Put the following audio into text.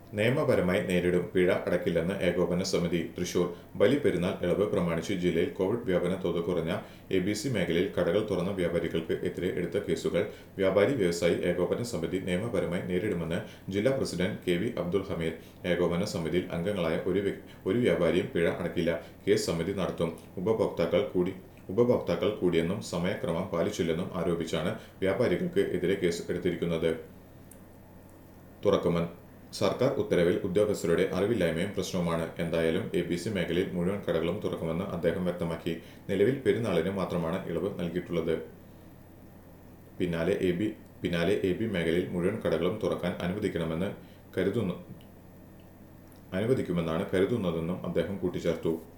നിയമപരമായി നേരിടും പിഴ അടക്കില്ലെന്ന് ഏകോപന സമിതി തൃശൂർ ബലി പെരുന്നാൾ ഇളവ് പ്രമാണിച്ച് ജില്ലയിൽ കോവിഡ് വ്യാപന തോത് കുറഞ്ഞ എ ബി സി മേഖലയിൽ കടകൾ തുറന്ന വ്യാപാരികൾക്ക് എതിരെ എടുത്ത കേസുകൾ വ്യാപാരി വ്യവസായി ഏകോപന സമിതി നിയമപരമായി നേരിടുമെന്ന് ജില്ലാ പ്രസിഡന്റ് കെ വി അബ്ദുൾ ഹമീദ് ഏകോപന സമിതിയിൽ അംഗങ്ങളായ ഒരു വ്യ- ഒരു വ്യാപാരിയും പിഴ അടക്കില്ല കേസ് സമിതി നടത്തും ഉപഭോക്താക്കൾ കൂടി ഉപഭോക്താക്കൾ കൂടിയെന്നും സമയക്രമം പാലിച്ചില്ലെന്നും ആരോപിച്ചാണ് വ്യാപാരികൾക്ക് എതിരെ കേസ് എടുത്തിരിക്കുന്നത് തുറക്കുമൻ സർക്കാർ ഉത്തരവിൽ ഉദ്യോഗസ്ഥരുടെ അറിവില്ലായ്മയും പ്രശ്നവുമാണ് എന്തായാലും എ ബി സി മേഖലയിൽ മുഴുവൻ കടകളും തുറക്കുമെന്ന് അദ്ദേഹം വ്യക്തമാക്കി നിലവിൽ പെരുന്നാളിന് മാത്രമാണ് ഇളവ് നൽകിയിട്ടുള്ളത് പിന്നാലെ എ ബി പിന്നാലെ എ ബി മേഖലയിൽ മുഴുവൻ കടകളും തുറക്കാൻ അനുവദിക്കണമെന്ന് കരുതുന്നു അനുവദിക്കുമെന്നാണ് കരുതുന്നതെന്നും അദ്ദേഹം കൂട്ടിച്ചേർത്തു